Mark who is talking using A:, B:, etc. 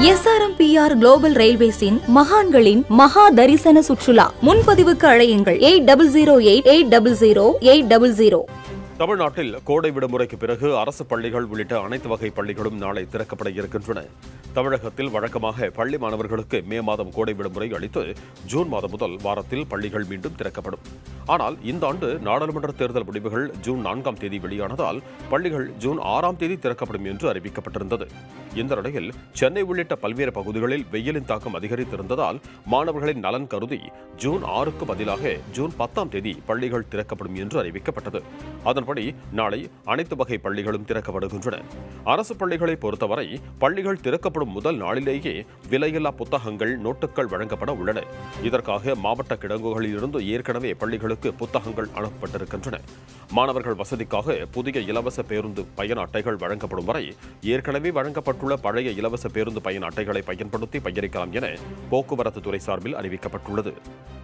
A: SRMPR global ரயில்வேஸின் மகான்களின் மகா தரிசன சுற்றுலா முன்பதிவுக்கு அழையுங்கள் eight double zero eight eight double zero eight double zero
B: தமிழ்நாட்டில் கோடை விடுமுறைக்கு பிறகு அரசு பள்ளிகள் உள்ளிட்ட அனைத்து வகை பள்ளிகளும் நாளை திறக்கப்பட இருக்கின்றன தமிழகத்தில் வழக்கமாக பள்ளி மாணவர்களுக்கு மே மாதம் கோடை விடுமுறை அளித்து ஜூன் மாதம் முதல் வாரத்தில் பள்ளிகள் மீண்டும் திறக்கப்படும் ஆனால் இந்த ஆண்டு நாடாளுமன்ற தேர்தல் முடிவுகள் ஜூன் நான்காம் தேதி வெளியானதால் பள்ளிகள் ஜூன் ஆறாம் தேதி திறக்கப்படும் என்று அறிவிக்கப்பட்டிருந்தது இந்த நிலையில் சென்னை உள்ளிட்ட பல்வேறு பகுதிகளில் வெயிலின் தாக்கம் அதிகரித்திருந்ததால் மாணவர்களின் நலன் கருதி ஜூன் ஆறுக்கு பதிலாக ஜூன் பத்தாம் தேதி பள்ளிகள் திறக்கப்படும் என்று அறிவிக்கப்பட்டது அதன்படி நாளை அனைத்து வகை பள்ளிகளும் திறக்கப்படுகின்றன அரசு பள்ளிகளை பொறுத்தவரை பள்ளிகள் திறக்கப்படும் முதல் நாளிலேயே விலையில்லா புத்தகங்கள் நோட்டுகள் வழங்கப்பட உள்ளன இதற்காக மாவட்ட கிடங்குகளில் இருந்து ஏற்கனவே பள்ளிகளுக்கு புத்தகங்கள் அனுப்பப்பட்டிருக்கின்றன மாணவர்கள் வசதிக்காக புதிய இலவச பேருந்து பயண அட்டைகள் வழங்கப்படும் வரை ஏற்கனவே வழங்கப்பட்டுள்ள பழைய இலவச பேருந்து பயண அட்டைகளை பயன்படுத்தி பயணிக்கலாம் என போக்குவரத்து துறை சார்பில் அறிவிக்கப்பட்டுள்ளது